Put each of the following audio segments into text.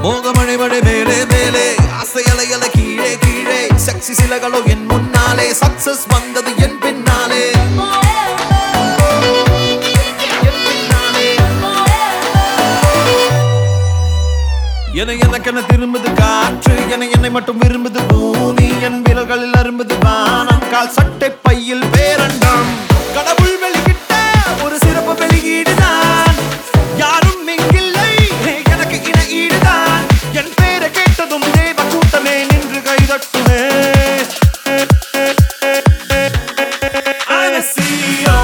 மோகமழை மழை மேலே மேலே ஆசை அலை அலை கீழே கீழே செக்ஸி சிலகளோ என் முன்னாலே சக்சஸ் வந்தது என் பின்னாலே என் பின்னாலே. என்னை எனக்கென திரும்புது காற்று என்னை என்னை மட்டும் விரும்புது பூமி என் விரல்களில் அரும்புது வானம் கால் சட்டை பையில் பேரண்டம் கடவுள் வெளியிட்ட ஒரு சிறப்பு வெளியீடுதான் யாரும் இங்கில்லை எனக்கு இன ஈடுதான் என் பேரை கேட்டதும் தேவ கூட்டமே நின்று கைதட்டுமே I'm a CEO.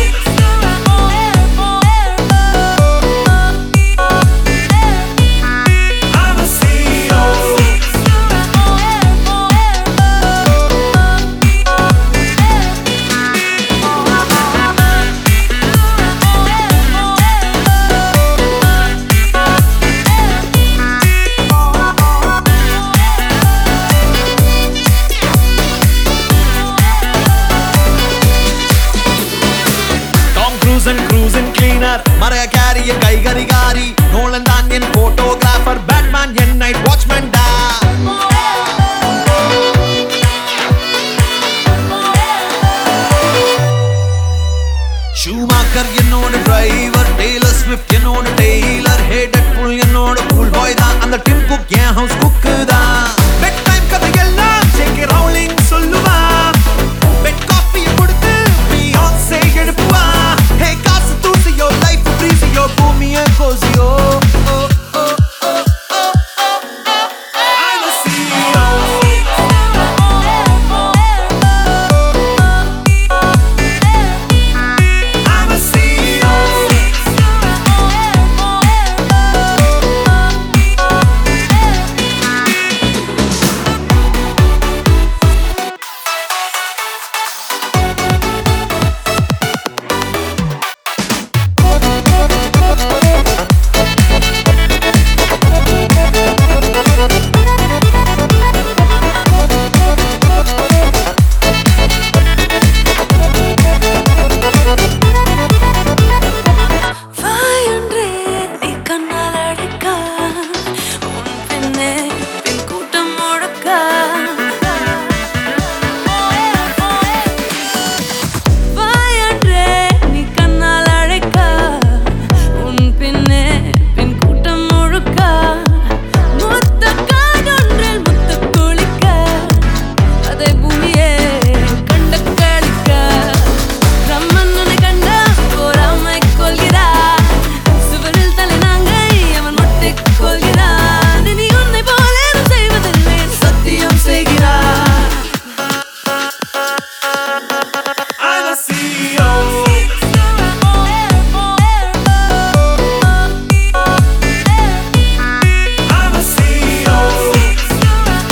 I'm a CEO. Tom க்ரூசன் க்ரூசன் கிளீனர் மறைய கேரிய கைகரிகாரி நோலன் தான் என் போட்டோகிராஃபர் பேட்மேன் என் நைட் வாட்ச்மேன் டா ஷூமாக்கர் என்னோட டிரைவர் டெய்லர் ஸ்விஃப்ட் என்னோட டெய்லர் ஹேடட் புல் என்னோட கூல் பாய் தான் அந்த டிம் குக் என் ஹவுஸ் குக்கு தான் பெட் டைம் கதையெல்லாம் ஜேகே ரவுலிங் சொல்லுவா பெட் காஃபியை கொடுத்து பியான்சே எழுப்புவா ஹே காசு தூசியோ லைஃப் ப்ரீசியோ பூமிய கோசியோ ஓ ஓ ஓ ஓ ஓ I'm a CEO. I'm a CEO. வாயொன்றே நீ கண்ணால் அடிக்க உன் பின்னே பின் கூட்டம் முழக்க வாயொன்றே நீ கண்ணால் அழைக்க உன் பின்னே பின் கூட்டம் முழுக்க முத்த காதொன்றில் முத்து குளிக்க அதை பூமியே கண்ட கழிக்க பிரம்மன் உன்னை கண்ட போராமை கொள்கிறார் சுவரில் தலைநாங்கை அவன் முட்டிக் கொள்கிறான் நீ உன்னை போல எதுவும் செய்வதில்லை சத்தியம் செய்கிறார் I'm a CEO. I'm a CEO.